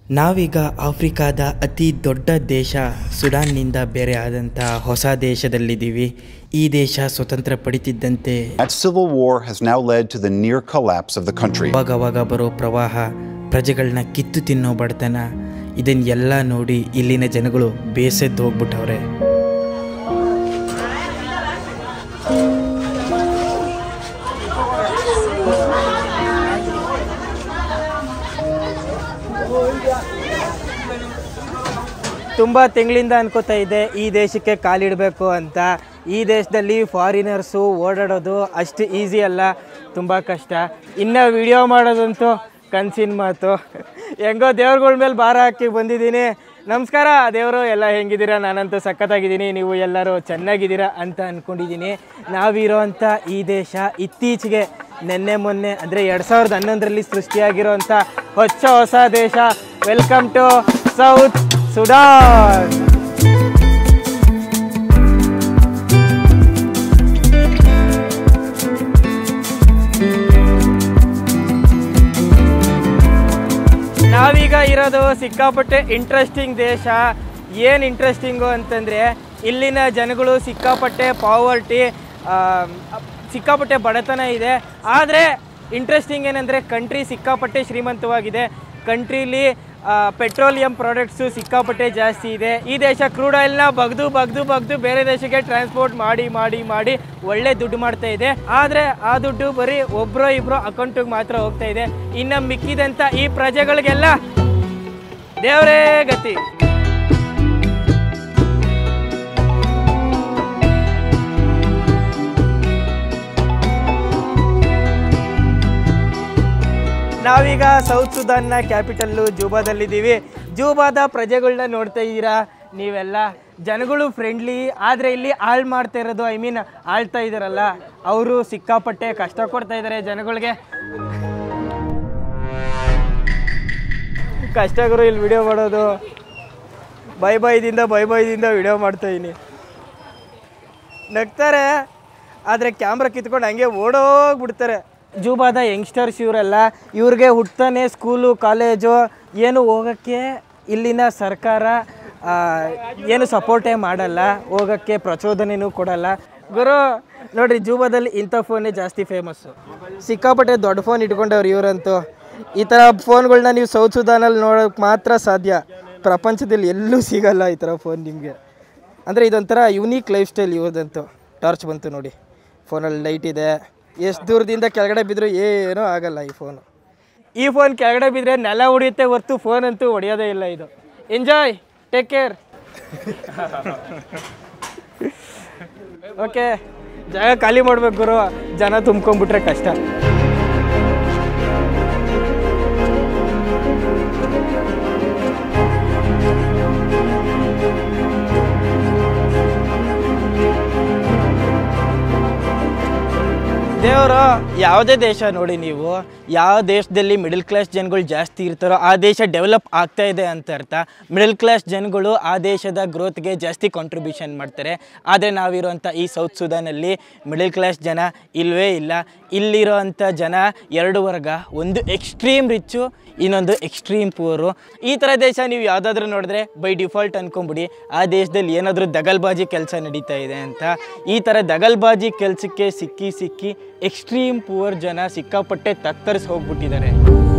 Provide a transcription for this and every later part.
ನಾವೀಗ ಆಫ್ರಿಕಾದ ಅತಿ ದೊಡ್ಡ ದೇಶ ಸುಡಾನ್ನಿಂದ ಬೇರೆ ಆದಂಥ ಹೊಸ ದೇಶದಲ್ಲಿದ್ದೀವಿ ಈ ದೇಶ ಸ್ವತಂತ್ರ ಪಡಿತಿದ್ದಂತೆ That civil war has now led to the near collapse of the country. ಅವಾಗವಾಗ ಬರೋ ಪ್ರವಾಹ ಪ್ರಜೆಗಳನ್ನ ಕಿತ್ತು ತಿನ್ನೋ ಬಡತನ ಇದನ್ನೆಲ್ಲ ನೋಡಿ ಇಲ್ಲಿನ ಜನಗಳು ಬೇಸೆದ್ದು ಹೋಗ್ಬಿಟ್ಟವ್ರೆ ತುಂಬ ತಿಂಗಳಿಂದ ಅನ್ಕೋತಾ ಇದ್ದೆ ಈ ದೇಶಕ್ಕೆ ಕಾಲಿಡಬೇಕು ಅಂತ ಈ ದೇಶದಲ್ಲಿ ಫಾರಿನರ್ಸು ಓಡಾಡೋದು ಅಷ್ಟು ಈಸಿ ಅಲ್ಲ ತುಂಬ ಕಷ್ಟ ಇನ್ನು ವಿಡಿಯೋ ಮಾಡೋದಂತೂ ಕನಸಿನ ಮಾತು ಹೆಂಗೋ ದೇವ್ರಗಳ ಮೇಲೆ ಭಾರ ಹಾಕಿ ಬಂದಿದ್ದೀನಿ ನಮಸ್ಕಾರ ದೇವರು ಎಲ್ಲ ಹೆಂಗಿದ್ದೀರಾ ನಾನಂತೂ ಸಖತ್ತಾಗಿದ್ದೀನಿ ನೀವು ಎಲ್ಲರೂ ಚೆನ್ನಾಗಿದ್ದೀರಾ ಅಂತ ಅಂದ್ಕೊಂಡಿದ್ದೀನಿ ನಾವಿರೋ ಅಂಥ ಈ ದೇಶ ಇತ್ತೀಚೆಗೆ ನಿನ್ನೆ ಮೊನ್ನೆ ಅಂದರೆ ಎರಡು ಸಾವಿರದ ಹನ್ನೊಂದರಲ್ಲಿ ಸೃಷ್ಟಿಯಾಗಿರೋಂಥ ಹೊಸ ಹೊಸ ದೇಶ ವೆಲ್ಕಮ್ ಟು ಸೌತ್ ಸುಡಾನ್ ನಾವೀಗ ಇರೋದು ಸಿಕ್ಕಾಪಟ್ಟೆ ಇಂಟ್ರೆಸ್ಟಿಂಗ್ ದೇಶ ಏನು ಇಂಟ್ರೆಸ್ಟಿಂಗು ಅಂತಂದರೆ ಇಲ್ಲಿನ ಜನಗಳು ಸಿಕ್ಕಾಪಟ್ಟೆ ಪಾವರ್ಟಿ ಸಿಕ್ಕಾಪಟ್ಟೆ ಬಡತನ ಇದೆ ಆದರೆ ಇಂಟ್ರೆಸ್ಟಿಂಗ್ ಏನಂದರೆ ಕಂಟ್ರಿ ಸಿಕ್ಕಾಪಟ್ಟೆ ಶ್ರೀಮಂತವಾಗಿದೆ ಕಂಟ್ರೀಲಿ ಪೆಟ್ರೋಲಿಯಂ ಪ್ರಾಡಕ್ಟ್ಸು ಸಿಕ್ಕಾಪಟ್ಟೆ ಜಾಸ್ತಿ ಇದೆ ಈ ದೇಶ ಕ್ರೂಡ್ ಆಯಿಲ್ನ ಬಗ್ದು ಬಗ್ದು ಬಗ್ದು ಬೇರೆ ದೇಶಕ್ಕೆ ಟ್ರಾನ್ಸ್ಪೋರ್ಟ್ ಮಾಡಿ ಮಾಡಿ ಮಾಡಿ ಒಳ್ಳೆ ದುಡ್ಡು ಮಾಡ್ತಾ ಇದೆ ಆದರೆ ಆ ದುಡ್ಡು ಬರೀ ಒಬ್ಬರೋ ಇಬ್ಬರೋ ಅಕೌಂಟಿಗೆ ಮಾತ್ರ ಹೋಗ್ತಾ ಇದೆ ಇನ್ನು ಮಿಕ್ಕಿದಂಥ ಈ ಪ್ರಜೆಗಳಿಗೆಲ್ಲ ದೇವರೇ ಗತಿ ನಾವೀಗ ಸೌತ್ ಸುದಾನ್ನ ಕ್ಯಾಪಿಟಲ್ಲು ಜೂಬಾದಲ್ಲಿದ್ದೀವಿ ಜೂಬಾದ ಪ್ರಜೆಗಳನ್ನ ನೋಡ್ತಾ ಇದ್ದೀರಾ ನೀವೆಲ್ಲ ಜನಗಳು ಫ್ರೆಂಡ್ಲಿ ಆದರೆ ಇಲ್ಲಿ ಹಾಳು ಮಾಡ್ತಾ ಇರೋದು ಐ ಮೀನ್ ಆಳ್ತಾ ಇದ್ದಾರಲ್ಲ ಅವರು ಸಿಕ್ಕಾಪಟ್ಟೆ ಕಷ್ಟ ಕೊಡ್ತಾ ಇದ್ದಾರೆ ಜನಗಳಿಗೆ ಕಷ್ಟಗರು ಇಲ್ಲಿ ವಿಡಿಯೋ ಮಾಡೋದು ಬೈ ಬೈದಿಂದ ಬೈ ಬೈದಿಂದ ವಿಡಿಯೋ ಮಾಡ್ತಾ ಇದೀನಿ ನಗ್ತಾರೆ ಆದರೆ ಕ್ಯಾಮ್ರಾ ಕಿತ್ಕೊಂಡು ಹಂಗೆ ಓಡೋಗ್ಬಿಡ್ತಾರೆ ಜೂಬಾದ ಯಂಗ್ಸ್ಟರ್ಸ್ ಇವರೆಲ್ಲ ಇವ್ರಿಗೆ ಹುಟ್ತಾನೆ ಸ್ಕೂಲು ಕಾಲೇಜು ಏನು ಹೋಗೋಕ್ಕೆ ಇಲ್ಲಿನ ಸರ್ಕಾರ ಆ, ಏನು ಸಪೋರ್ಟೇ ಮಾಡಲ್ಲ ಹೋಗೋಕ್ಕೆ ಪ್ರಚೋದನೆನೂ ಕೊಡಲ್ಲ ಗುರು ನೋಡ್ರಿ ಜೂಬಾದಲ್ಲಿ ಇಂಥ ಫೋನೇ ಜಾಸ್ತಿ ಫೇಮಸ್ಸು ಸಿಕ್ಕಾಪಟ್ಟೆ ದೊಡ್ಡ ಫೋನ್ ಇಟ್ಕೊಂಡವ್ರು ಇವರಂತೂ ಈ ಥರ ಫೋನ್ಗಳನ್ನ ನೀವು ಸೌತ್ ಸುದಾನಲ್ಲಿ ನೋಡೋಕೆ ಮಾತ್ರ ಸಾಧ್ಯ ಪ್ರಪಂಚದಲ್ಲಿ ಎಲ್ಲೂ ಸಿಗಲ್ಲ ಈ ಥರ ಫೋನ್ ನಿಮಗೆ ಅಂದರೆ ಇದೊಂಥರ ಯುನೀಕ್ ಲೈಫ್ ಸ್ಟೈಲ್ ಇವ್ರದಂತೂ ಟಾರ್ಚ್ ಬಂತು ನೋಡಿ ಫೋನಲ್ಲಿ ಲೈಟ್ ಇದೆ ಎಷ್ಟು ದೂರದಿಂದ ಕೆಳಗಡೆ ಬಿದ್ದರೂ ಏನೂ ಆಗಲ್ಲ ಈ ಫೋನು ಈ ಫೋನ್ ಕೆಳಗಡೆ ಬಿದ್ದರೆ ನೆಲ ಹೊಡೆಯುತ್ತೆ ಹೊರ್ತು ಫೋನ್ ಅಂತೂ ಹೊಡೆಯೋದೇ ಇಲ್ಲ ಇದು ಎಂಜಾಯ್ ಟೇಕ್ ಕೇರ್ ಓಕೆ ಜಾಗ ಖಾಲಿ ಮಾಡ್ಬೇಕು ಗುರು ಜನ ತುಂಬ್ಕೊಂಡ್ಬಿಟ್ರೆ ಕಷ್ಟ ದೇವರು ಯಾವುದೇ ದೇಶ ನೋಡಿ ನೀವು ಯಾವ ದೇಶದಲ್ಲಿ ಮಿಡಲ್ ಕ್ಲಾಸ್ ಜನಗಳು ಜಾಸ್ತಿ ಇರ್ತಾರೋ ಆ ದೇಶ ಡೆವಲಪ್ ಆಗ್ತಾ ಇದೆ ಅಂತ ಅರ್ಥ ಮಿಡಲ್ ಕ್ಲಾಸ್ ಜನಗಳು ಆ ದೇಶದ ಗ್ರೋತ್ಗೆ ಜಾಸ್ತಿ ಕಾಂಟ್ರಿಬ್ಯೂಷನ್ ಮಾಡ್ತಾರೆ ಆದರೆ ನಾವಿರುವಂಥ ಈ ಸೌತ್ ಸುದಾನಲ್ಲಿ ಮಿಡಲ್ ಕ್ಲಾಸ್ ಜನ ಇಲ್ಲವೇ ಇಲ್ಲ ಇಲ್ಲಿರೋವಂಥ ಜನ ಎರಡು ವರ್ಗ ಒಂದು ಎಕ್ಸ್ಟ್ರೀಮ್ ರಿಚ್ಚು ಇನ್ನೊಂದು ಎಕ್ಸ್ಟ್ರೀಮ್ ಪೂರು ಈ ಥರ ದೇಶ ನೀವು ಯಾವುದಾದ್ರೂ ನೋಡಿದ್ರೆ ಬೈ ಡಿಫಾಲ್ಟ್ ಅನ್ಕೊಂಬಿಡಿ ಆ ದೇಶದಲ್ಲಿ ಏನಾದರೂ ದಗಲ್ಬಾಜಿ ಕೆಲಸ ನಡೀತಾ ಇದೆ ಅಂತ ಈ ಥರ ದಗಲ್ಬಾಜಿ ಕೆಲಸಕ್ಕೆ ಸಿಕ್ಕಿ ಸಿಕ್ಕಿ ಎಕ್ಸ್ಟ್ರೀಮ್ ಪೂವರ್ ಜನ ಸಿಕ್ಕಾಪಟ್ಟೆ ತತ್ತರಿಸಿ ಹೋಗ್ಬಿಟ್ಟಿದ್ದಾರೆ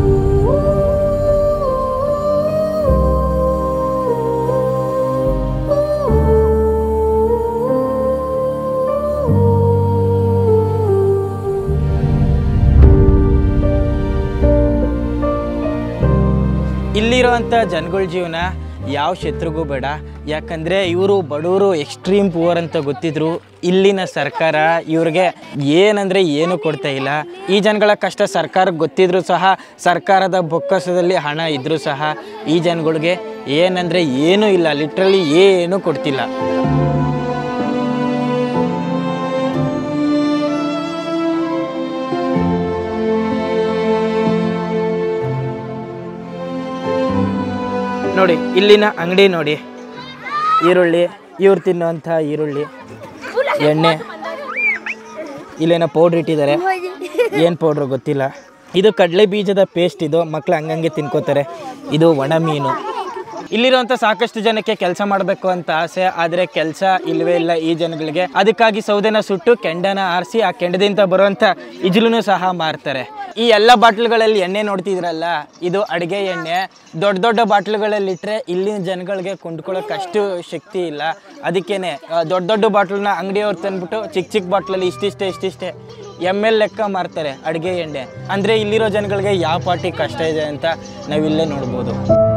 ಇಲ್ಲಿರೋವಂಥ ಜನಗಳ ಜೀವನ ಯಾವ ಶತ್ರುಗೂ ಬೇಡ ಯಾಕಂದರೆ ಇವರು ಬಡವರು ಎಕ್ಸ್ಟ್ರೀಮ್ ಪುವರ್ ಅಂತ ಗೊತ್ತಿದ್ರು ಇಲ್ಲಿನ ಸರ್ಕಾರ ಇವ್ರಿಗೆ ಏನಂದರೆ ಏನು ಕೊಡ್ತಾ ಇಲ್ಲ ಈ ಜನಗಳ ಕಷ್ಟ ಸರ್ಕಾರಕ್ಕೆ ಗೊತ್ತಿದ್ರು ಸಹ ಸರ್ಕಾರದ ಬೊಕ್ಕಸದಲ್ಲಿ ಹಣ ಇದ್ದರೂ ಸಹ ಈ ಜನಗಳಿಗೆ ಏನಂದರೆ ಏನೂ ಇಲ್ಲ ಲಿಟ್ರಲಿ ಏನೂ ಕೊಡ್ತಿಲ್ಲ ನೋಡಿ ಇಲ್ಲಿನ ಅಂಗಡಿ ನೋಡಿ ಈರುಳ್ಳಿ ಇವ್ರು ತಿನ್ನುವಂಥ ಈರುಳ್ಳಿ ಎಣ್ಣೆ ಇಲ್ಲೇನೋ ಪೌಡ್ರ್ ಇಟ್ಟಿದ್ದಾರೆ ಏನು ಪೌಡ್ರು ಗೊತ್ತಿಲ್ಲ ಇದು ಕಡಲೆ ಬೀಜದ ಪೇಸ್ಟ್ ಇದು ಮಕ್ಳು ಹಂಗಂಗೆ ತಿನ್ಕೋತಾರೆ ಇದು ಒಣ ಮೀನು ಇಲ್ಲಿರುವಂಥ ಸಾಕಷ್ಟು ಜನಕ್ಕೆ ಕೆಲಸ ಮಾಡಬೇಕು ಅಂತ ಆಸೆ ಆದರೆ ಕೆಲಸ ಇಲ್ಲವೇ ಇಲ್ಲ ಈ ಜನಗಳಿಗೆ ಅದಕ್ಕಾಗಿ ಸೌದೆನ ಸುಟ್ಟು ಕೆಂಡನ ಆರಿಸಿ ಆ ಕೆಂಡದಿಂದ ಬರುವಂಥ ಇಜ್ಲೂ ಸಹ ಮಾರ್ತಾರೆ ಈ ಎಲ್ಲ ಬಾಟ್ಲುಗಳಲ್ಲಿ ಎಣ್ಣೆ ನೋಡ್ತಿದ್ರಲ್ಲ ಇದು ಅಡುಗೆ ಎಣ್ಣೆ ದೊಡ್ಡ ದೊಡ್ಡ ಬಾಟ್ಲುಗಳಲ್ಲಿ ಇಟ್ಟರೆ ಇಲ್ಲಿನ ಜನಗಳಿಗೆ ಕೊಂಡ್ಕೊಳ್ಳೋಕೆ ಅಷ್ಟು ಶಕ್ತಿ ಇಲ್ಲ ಅದಕ್ಕೇನೆ ಆ, ದೊಡ್ಡ ದೊಡ್ಡ ಬಾಟ್ಲನ್ನ ಅಂಗಡಿಯವ್ರು ತಂದ್ಬಿಟ್ಟು ಚಿಕ್ಕ ಚಿಕ್ಕ ಬಾಟ್ಲಲ್ಲಿ ಇಷ್ಟಿಷ್ಟೇ ಇಷ್ಟಿಷ್ಟೇ ಎಮ್ ಎಲ್ ಲೆಕ್ಕ ಮಾರ್ತಾರೆ ಅಡುಗೆ ಎಣ್ಣೆ ಅಂದರೆ ಇಲ್ಲಿರೋ ಜನಗಳಿಗೆ ಯಾವ ಪಾರ್ಟಿ ಕಷ್ಟ ಇದೆ ಅಂತ ನಾವಿಲ್ಲೇ ನೋಡ್ಬೋದು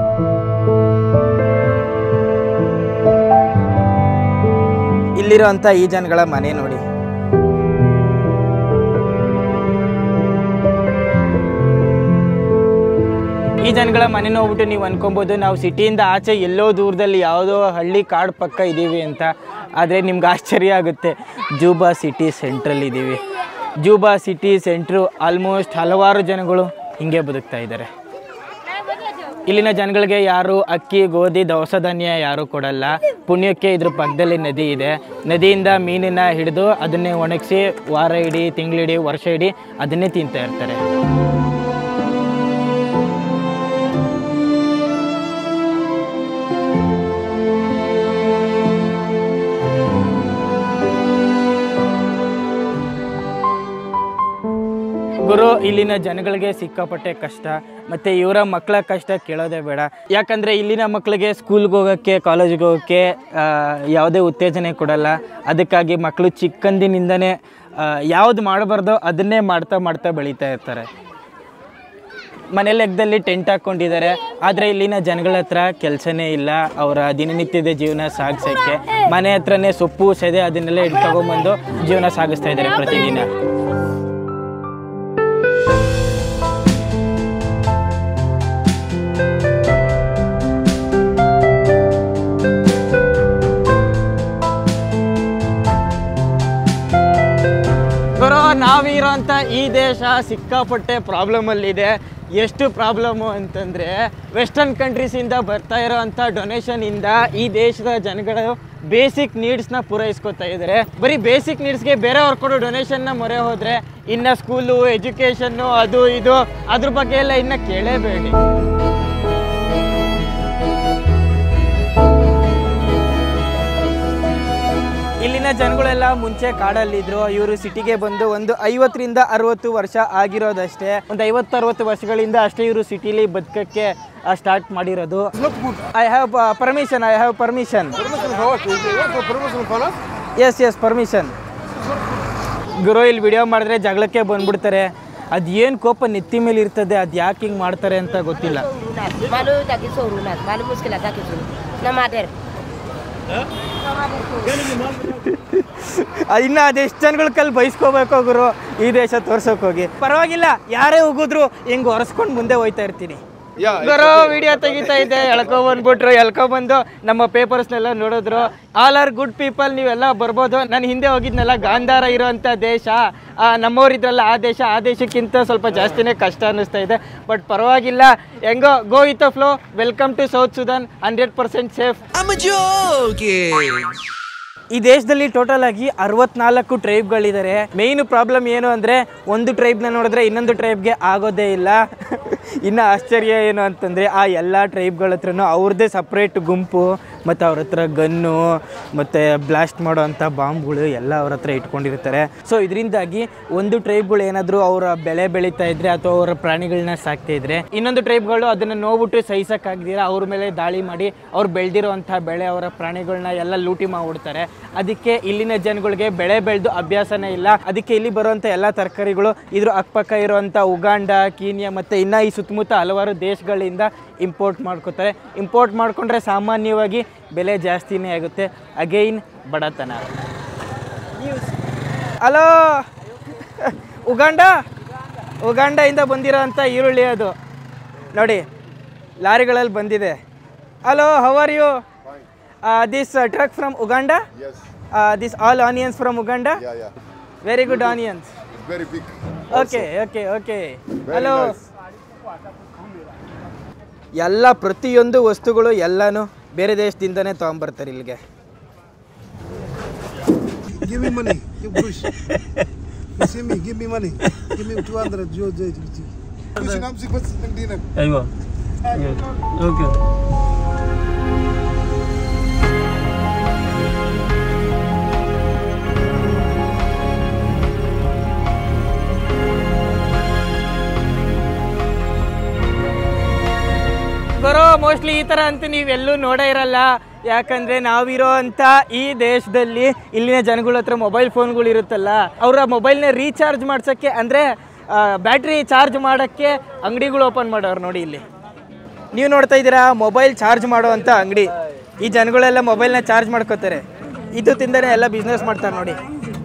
ಇಲ್ಲಿರೋಂಥ ಈ ಜನಗಳ ಮನೆ ನೋಡಿ ಈ ಜನಗಳ ಮನೆ ನೋಡ್ಬಿಟ್ಟು ನೀವು ಅನ್ಕೊಬೋದು ನಾವು ಸಿಟಿಯಿಂದ ಆಚೆ ಎಲ್ಲೋ ದೂರದಲ್ಲಿ ಯಾವುದೋ ಹಳ್ಳಿ ಕಾಡು ಪಕ್ಕ ಇದ್ದೀವಿ ಅಂತ ಆದರೆ ನಿಮ್ಗೆ ಆಶ್ಚರ್ಯ ಆಗುತ್ತೆ ಜೂಬಾ ಸಿಟಿ ಸೆಂಟ್ರಲ್ಲಿ ಇದ್ದೀವಿ ಜೂಬಾ ಸಿಟಿ ಸೆಂಟ್ರು ಆಲ್ಮೋಸ್ಟ್ ಹಲವಾರು ಜನಗಳು ಹಿಂಗೆ ಬದುಕ್ತಾ ಇದ್ದಾರೆ ಇಲ್ಲಿನ ಜನಗಳಿಗೆ ಯಾರು ಅಕ್ಕಿ ಗೋಧಿ ದವಸ ಧಾನ್ಯ ಯಾರು ಕೊಡಲ್ಲ ಪುಣ್ಯಕ್ಕೆ ಇದ್ರ ಪಕ್ಕದಲ್ಲಿ ನದಿ ಇದೆ ನದಿಯಿಂದ ಮೀನನ್ನ ಹಿಡಿದು ಅದನ್ನೇ ಒಣಗಿಸಿ ವಾರ ಇಡೀ ತಿಂಗಳಿಡೀ ವರ್ಷ ಇಡೀ ಅದನ್ನೇ ತಿಂತಾ ಇರ್ತಾರೆ ಗುರು ಇಲ್ಲಿನ ಜನಗಳಿಗೆ ಸಿಕ್ಕಾಪಟ್ಟೆ ಕಷ್ಟ ಮತ್ತು ಇವರ ಮಕ್ಕಳ ಕಷ್ಟ ಕೇಳೋದೇ ಬೇಡ ಯಾಕಂದರೆ ಇಲ್ಲಿನ ಮಕ್ಕಳಿಗೆ ಸ್ಕೂಲ್ಗೆ ಹೋಗೋಕ್ಕೆ ಕಾಲೇಜಿಗೆ ಹೋಗೋಕ್ಕೆ ಆ, ಯಾವುದೇ ಉತ್ತೇಜನೆ ಕೊಡಲ್ಲ ಅದಕ್ಕಾಗಿ ಮಕ್ಕಳು ಚಿಕ್ಕಂದಿನಿಂದನೇ ಯಾವುದು ಮಾಡಬಾರ್ದೋ ಅದನ್ನೇ ಮಾಡ್ತಾ ಮಾಡ್ತಾ ಬೆಳೀತಾ ಇರ್ತಾರೆ ಮನೆ ಲೆಕ್ಕದಲ್ಲಿ ಟೆಂಟ್ ಹಾಕ್ಕೊಂಡಿದ್ದಾರೆ ಆದರೆ ಇಲ್ಲಿನ ಜನಗಳ ಹತ್ರ ಕೆಲಸನೇ ಇಲ್ಲ ಅವರ ದಿನನಿತ್ಯದ ಜೀವನ ಸಾಗಿಸೋಕ್ಕೆ ಮನೆ ಹತ್ರನೇ ಸೊಪ್ಪು ಸೆದೆ ಅದನ್ನೆಲ್ಲ ಇಟ್ಕೊಂಡ್ಬಂದು ಜೀವನ ಸಾಗಿಸ್ತಾ ಇದ್ದಾರೆ ಪ್ರತಿದಿನ ಗುರು ನಾವಿರೋಂಥ ಈ ದೇಶ ಸಿಕ್ಕಾಪಟ್ಟೆ ಪ್ರಾಬ್ಲಮಲ್ಲಿದೆ ಎಷ್ಟು ಪ್ರಾಬ್ಲಮ್ಮು ಅಂತಂದರೆ ವೆಸ್ಟರ್ನ್ ಕಂಟ್ರೀಸಿಂದ ಬರ್ತಾ ಇರೋವಂಥ ಡೊನೇಷನಿಂದ ಈ ದೇಶದ ಜನಗಳು ಬೇಸಿಕ್ ನೀಡ್ಸ್ನ ಪೂರೈಸ್ಕೊತಾ ಇದ್ದಾರೆ ಬರೀ ಬೇಸಿಕ್ ನೀಡ್ಸ್ಗೆ ಬೇರೆಯವ್ರು ಕೊಡೋ ಡೊನೇಷನ್ನ ಮೊರೆ ಹೋದರೆ ಇನ್ನು ಸ್ಕೂಲು ಎಜುಕೇಷನ್ನು ಅದು ಇದು ಅದ್ರ ಬಗ್ಗೆ ಎಲ್ಲ ಇನ್ನು ಕೇಳೇಬೇಡಿ ಇಲ್ಲಿನ ಜನಗಳೆಲ್ಲ ಮುಂಚೆ ಕಾಡಲ್ಲಿದ್ರು ಇವರು ಸಿಟಿಗೆ ಬಂದು ಒಂದು ಐವತ್ತರಿಂದ ಅರವತ್ತು ವರ್ಷ ಆಗಿರೋದಷ್ಟೇ ಒಂದು ಐವತ್ತು ಅರವತ್ತು ವರ್ಷಗಳಿಂದ ಅಷ್ಟೇ ಇವರು ಸಿಟಿಲಿ ಬದುಕಕ್ಕೆ ಸ್ಟಾರ್ಟ್ ಮಾಡಿರೋದು I have permission I have permission yes yes permission ಗುರು ಇಲ್ಲಿ ವಿಡಿಯೋ ಮಾಡಿದ್ರೆ ಜಗಳಕ್ಕೆ ಬಂದ್ಬಿಡ್ತಾರೆ ಅದು ಏನು ಕೋಪ ನೆತ್ತಿ ಮೇಲೆ ಇರ್ತದೆ ಅದು ಯಾಕೆ ಹಿಂಗೆ ಮಾಡ್ತಾರೆ ಅಂತ ಗೊತ್ತಿಲ್ಲ Runat. Malu tak kisah runat. Malu muskil tak kisah. Nama ada. ಅದ್ ಇನ್ನ ಅದೆಷ್ಟು ಜನಗಳ ಕಲ್ಲಿ ಬೈಸ್ಕೋಬೇಕು ಗುರು ಈ ದೇಶ ತೋರ್ಸೋಕ್ ಹೋಗಿ ಪರವಾಗಿಲ್ಲ ಯಾರೇ ಹೋಗಿದ್ರು ಹಿಂಗ್ ಒರೆಸ್ಕೊಂಡು ಮುಂದೆ ಹೋಯ್ತಾ ಇರ್ತೀನಿ ಗುರು ವಿಡಿಯೋ ತೆಗಿತಾ ಇದ್ದೆ ಎಳ್ಕೊ ಬಂದ್ಬಿಟ್ರು ಎಳ್ಕೊ ಬಂದು ನಮ್ಮ ಪೇಪರ್ಸ್ನೆಲ್ಲ ನೋಡಿದ್ರು ಆಲ್ ಆರ್ ಗುಡ್ ಪೀಪಲ್ ನೀವೆಲ್ಲ ಬರ್ಬೋದು ನಾನು ಹಿಂದೆ ಹೋಗಿದ್ನಲ್ಲ ಗಾಂಧಾರ ಇರೋಂಥ ದೇಶ ಆ, ನಮ್ಮವ್ರಿದ್ರಲ್ಲ ಆ ದೇಶ ಆ ದೇಶಕ್ಕಿಂತ ಸ್ವಲ್ಪ ಜಾಸ್ತಿನೇ ಕಷ್ಟ ಅನ್ನಿಸ್ತಾ ಇದೆ ಬಟ್ ಪರವಾಗಿಲ್ಲ ಹೆಂಗೋ go with flow welcome to South Sudan hundred percent safe ಈ ದೇಶದಲ್ಲಿ ಟೋಟಲ್ ಆಗಿ ಅರವತ್ನಾಲ್ಕು ಟ್ರೈಬ್ಗಳಿದ್ದಾರೆ ಮೇಯ್ನ್ ಪ್ರಾಬ್ಲಮ್ ಏನು ಅಂದರೆ ಒಂದು ಟ್ರೈಬ್ನ ನೋಡಿದ್ರೆ ಇನ್ನೊಂದು ಟ್ರೈಬ್ಗೆ ಆಗೋದೇ ಇಲ್ಲ ಇನ್ನು ಆಶ್ಚರ್ಯ ಏನು ಅಂತಂದರೆ ಆ ಎಲ್ಲ ಟ್ರೈಬ್ಗಳ ಹತ್ರನೂ ಅವ್ರದ್ದೇ ಸಪ್ರೇಟ್ ಗುಂಪು ಮತ್ತು ಅವ್ರ ಹತ್ರ ಗನ್ನು ಮತ್ತು ಬ್ಲಾಸ್ಟ್ ಮಾಡೋ ಅಂಥ ಬಾಂಬ್ಗಳು ಎಲ್ಲ ಅವ್ರ ಹತ್ರ ಇಟ್ಕೊಂಡಿರ್ತಾರೆ ಸೊ ಇದರಿಂದಾಗಿ ಒಂದು ಟ್ರೈಬ್ಗಳು ಏನಾದರೂ ಅವರ ಬೆಳೆ ಬೆಳೀತಾ ಇದ್ರೆ ಅಥವಾ ಅವರ ಪ್ರಾಣಿಗಳನ್ನ ಸಾಕ್ತಾ ಇದ್ರೆ ಇನ್ನೊಂದು ಟ್ರೈಬ್ಗಳು ಅದನ್ನು ನೋಡ್ಬಿಟ್ಟು ಸಹಿಸಕ್ಕಾಗ್ದಿರ ಅವ್ರ ಮೇಲೆ ದಾಳಿ ಮಾಡಿ ಅವ್ರು ಬೆಳೆದಿರೋಂಥ ಬೆಳೆ ಅವರ ಪ್ರಾಣಿಗಳನ್ನ ಎಲ್ಲ ಲೂಟಿ ಮಾಡ್ಬಿಡ್ತಾರೆ ಅದಕ್ಕೆ ಇಲ್ಲಿನ ಜನಗಳಿಗೆ ಬೆಳೆ ಬೆಳೆದು ಅಭ್ಯಾಸನೇ ಇಲ್ಲ ಅದಕ್ಕೆ ಇಲ್ಲಿ ಬರುವಂಥ ಎಲ್ಲ ತರಕಾರಿಗಳು ಇದ್ರ ಅಕ್ಕಪಕ್ಕ ಇರುವಂಥ ಉಗಾಂಡ ಕೀನ್ಯಾ ಮತ್ತು ಇನ್ನು ಈ ಸುತ್ತಮುತ್ತ ಹಲವಾರು ದೇಶಗಳಿಂದ ಇಂಪೋರ್ಟ್ ಮಾಡ್ಕೋತಾರೆ ಇಂಪೋರ್ಟ್ ಮಾಡಿಕೊಂಡ್ರೆ ಸಾಮಾನ್ಯವಾಗಿ ಬೆಲೆ ಜಾಸ್ತಿನೇ ಆಗುತ್ತೆ ಅಗೈನ್ ಬಡತನ ಹಲೋ ಉಗಾಂಡ ಉಗಾಂಡದಿಂದ ಬಂದಿರೋ ಅಂಥ ಈರುಳ್ಳಿ ಅದು ನೋಡಿ ಲಾರಿಗಳಲ್ಲಿ ಬಂದಿದೆ hello how are you this truck from Uganda this all onions from Uganda Yeah, yeah. Very good onions It's very big. Okay okay okay Very hello nice. ಎಲ್ಲ ಪ್ರತಿಯೊಂದು ವಸ್ತುಗಳು ಎಲ್ಲನೂ ಬೇರೆ ದೇಶದಿಂದನೇ ತೊಗೊಂಬರ್ತಾರೆ ಇಲ್ಲಿಗೆ Give me money. Give Bush. You see me? Give me money. Give me 200 Joe J. ಅಯ್ಯೋ okay ಬರೋ mostly ಈ ತರ ಅಂತೂ ನೀವೆಲ್ಲೂ ನೋಡೇ ಇರಲ್ಲ ಯಾಕಂದ್ರೆ ನಾವಿರೋ ಅಂತ ಈ ದೇಶದಲ್ಲಿ ಇಲ್ಲಿನ ಜನಗಳ ಹತ್ರ ಮೊಬೈಲ್ ಫೋನ್ಗಳು ಇರುತ್ತಲ್ಲ ಅವರ ಮೊಬೈಲ್ನ ರೀಚಾರ್ಜ್ ಮಾಡ್ಸೋಕ್ಕೆ ಅಂದರೆ ಬ್ಯಾಟ್ರಿ ಚಾರ್ಜ್ ಮಾಡೋಕ್ಕೆ ಅಂಗಡಿಗಳು ಓಪನ್ ಮಾಡೋರು ನೋಡಿ ಇಲ್ಲಿ ನೀವು ನೋಡ್ತಾ ಇದ್ದೀರಾ ಮೊಬೈಲ್ ಚಾರ್ಜ್ ಮಾಡುವಂಥ ಅಂಗಡಿ ಈ ಜನಗಳೆಲ್ಲ ಮೊಬೈಲ್ನ ಚಾರ್ಜ್ ಮಾಡ್ಕೋತಾರೆ ಇದು ತಿಂದರೆ ಎಲ್ಲ ಬಿಸ್ನೆಸ್ ಮಾಡ್ತಾರೆ ನೋಡಿ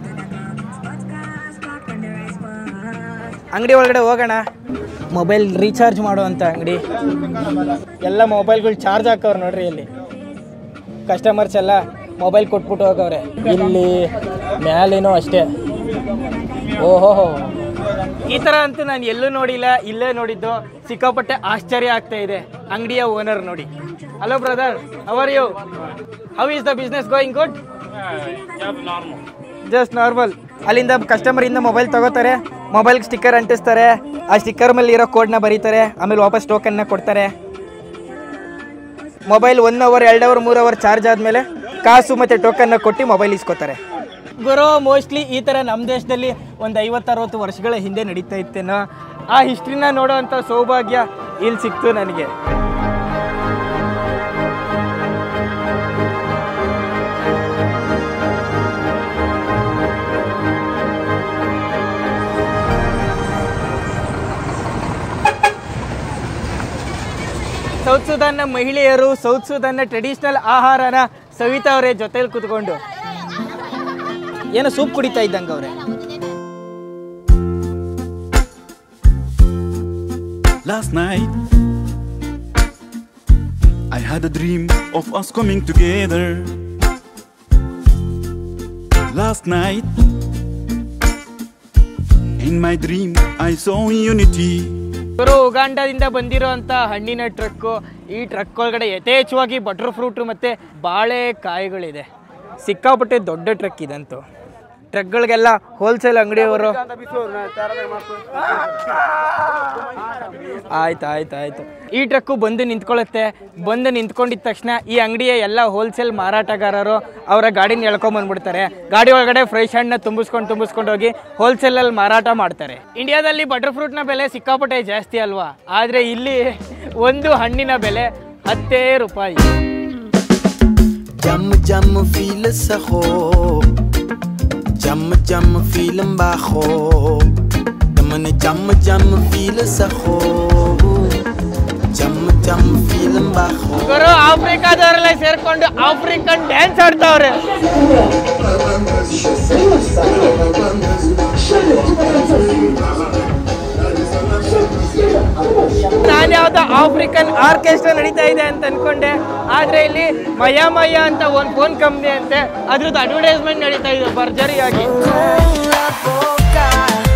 ಅಂಗಡಿ ಒಳಗಡೆ ಹೋಗೋಣ ಮೊಬೈಲ್ ರೀಚಾರ್ಜ್ ಮಾಡುವಂಥ ಅಂಗಡಿ ಎಲ್ಲ ಮೊಬೈಲ್ಗಳು ಚಾರ್ಜ್ ಹಾಕವ್ರು ನೋಡ್ರಿ ಇಲ್ಲಿ ಕಸ್ಟಮರ್ಸ್ ಎಲ್ಲ ಮೊಬೈಲ್ ಕೊಟ್ಬಿಟ್ಟು ಹೋಗವ್ರೆ ಇಲ್ಲಿ ಮ್ಯಾಲೇನೋ ಅಷ್ಟೇ ಓಹೋ ಈ ಥರ ಅಂತೂ ನಾನು ಎಲ್ಲೂ ನೋಡಿಲ್ಲ ಇಲ್ಲೇ ನೋಡಿದ್ದು ಸಿಕ್ಕಾಪಟ್ಟೆ ಆಶ್ಚರ್ಯ ಆಗ್ತಾ ಇದೆ ಅಂಗಡಿಯ ಓನರ್ ನೋಡಿ hello brother are you how is the business going good just normal ಅಲ್ಲಿಂದ ಕಸ್ಟಮರ್ ಇಂದ ಮೊಬೈಲ್ ತಗೋತಾರೆ ಮೊಬೈಲ್ ಸ್ಟಿಕ್ಕರ್ ಅಂಟಿಸ್ತಾರೆ ಆ ಸ್ಟಿಕ್ಕರ್ ಮೇಲೆ ಇರೋ ಕೋಡ್ನ ಬರೀತಾರೆ ಆಮೇಲೆ ವಾಪಸ್ ಟೋಕನ್ನ ಕೊಡ್ತಾರೆ ಮೊಬೈಲ್ ಒನ್ ಅವರ್ ಎರಡು ಅವರ್ ಮೂರು ಅವರ್ ಚಾರ್ಜ್ ಆದಮೇಲೆ ಕಾಸು ಮತ್ತು ಟೋಕನ್ನ ಕೊಟ್ಟು ಮೊಬೈಲ್ ಇಸ್ಕೋತಾರೆ ಗುರು ಮೋಸ್ಟ್ಲಿ ಈ ಥರ ನಮ್ಮ ದೇಶದಲ್ಲಿ ಒಂದು ಐವತ್ತರವತ್ತು ವರ್ಷಗಳ ಹಿಂದೆ ನಡೀತಾ ಇತ್ತೇನೋ ಆ ಹಿಸ್ಟ್ರಿನ ನೋಡೋವಂಥ ಸೌಭಾಗ್ಯ ಇಲ್ಲಿ ಸಿಕ್ತು ನನಗೆ ಸೌತ್ ಸುದಾನ್ನ ಮಹಿಳೆಯರು ಸೌತ್ ಸುದಾನ್ನ ಟ್ರೆಡಿಷನಲ್ ಆಹಾರನ ಸವಿತಾವ್ರೆ ಜೊತೆಲಿ ಕುತ್ಕೊಂಡು ಏನೋ ಸೂಪ್ ಕುಡಿತಾ ಇದ್ದಂಗೆ ಅವ್ರೆ Last night, I had a dream of us coming together. Last night, in my dream, I saw unity. ಇವರು ಉಗಾಂಡದಿಂದ ಬಂದಿರೋ ಅಂತ ಹಣ್ಣಿನ ಟ್ರಕ್ಕು ಈ ಟ್ರಕ್ ಒಳಗಡೆ ಯಥೇಚ್ಛವಾಗಿ ಬಟರ್ ಫ್ರೂಟ್ ಮತ್ತೆ ಬಾಳೆಕಾಯಿಗಳಿದೆ ಸಿಕ್ಕಾಪಟ್ಟೆ ದೊಡ್ಡ ಟ್ರಕ್ ಇದಂತೂ ಟ್ರಕ್ಗಳಿಗೆಲ್ಲ ಹೋಲ್ಸೇಲ್ ಅಂಗಡಿಯವರು ಆಯ್ತು ಆಯ್ತು ಆಯ್ತು ಈ ಟ್ರಕ್ಕು ಬಂದು ನಿಂತ್ಕೊಳ್ಳುತ್ತೆ ಬಂದು ನಿಂತ್ಕೊಂಡಿದ ತಕ್ಷಣ ಈ ಅಂಗಡಿಯ ಎಲ್ಲ ಹೋಲ್ಸೇಲ್ ಮಾರಾಟಗಾರರು ಅವರ ಗಾಡಿನ ಎಳ್ಕೊಂಬಂದ್ಬಿಡ್ತಾರೆ ಗಾಡಿ ಒಳಗಡೆ ಫ್ರೆಶ್ ಹಣ್ಣನ್ನ ತುಂಬಿಸ್ಕೊಂಡು ತುಂಬಿಸ್ಕೊಂಡು ಹೋಗಿ ಹೋಲ್ಸೇಲಲ್ಲಿ ಮಾರಾಟ ಮಾಡ್ತಾರೆ ಇಂಡಿಯಾದಲ್ಲಿ ಬಟರ್ ಫ್ರೂಟ್ನ ಬೆಲೆ ಸಿಕ್ಕಾಪಟ್ಟೆ ಜಾಸ್ತಿ ಅಲ್ವಾ ಆದರೆ ಇಲ್ಲಿ ಒಂದು ಹಣ್ಣಿನ ಬೆಲೆ ಹತ್ತೇ ರೂಪಾಯಿ Jam jam feel saho Jam jam feel bajo Damane jam jam feel saho Jam jam feel bajo ಗುರು ಆಫ್ರಿಕಾದವರೆಲ್ಲ ಸೇರ್ಕೊಂಡು ಆಫ್ರಿಕನ್ ಡ್ಯಾನ್ಸ್ ಆಡ್ತಾವ್ರೆ ನಾನು ಯಾವ್ದೋ ಆಫ್ರಿಕನ್ ಆರ್ಕೆಸ್ಟ್ರಾ ನಡೀತಾ ಇದೆ ಅಂತ ಅನ್ಕೊಂಡೆ ಆದ್ರೆ ಇಲ್ಲಿ ಮಯ ಮಯ ಅಂತ ಒಂದು ಫೋನ್ ಕಂಪ್ನಿ ಅಂತೆ ಅದ್ರದ್ದು ಅಡ್ವರ್ಟೈಸ್ಮೆಂಟ್ ನಡೀತಾ ಇದೆ ಭರ್ಜರಿಯಾಗಿ La boca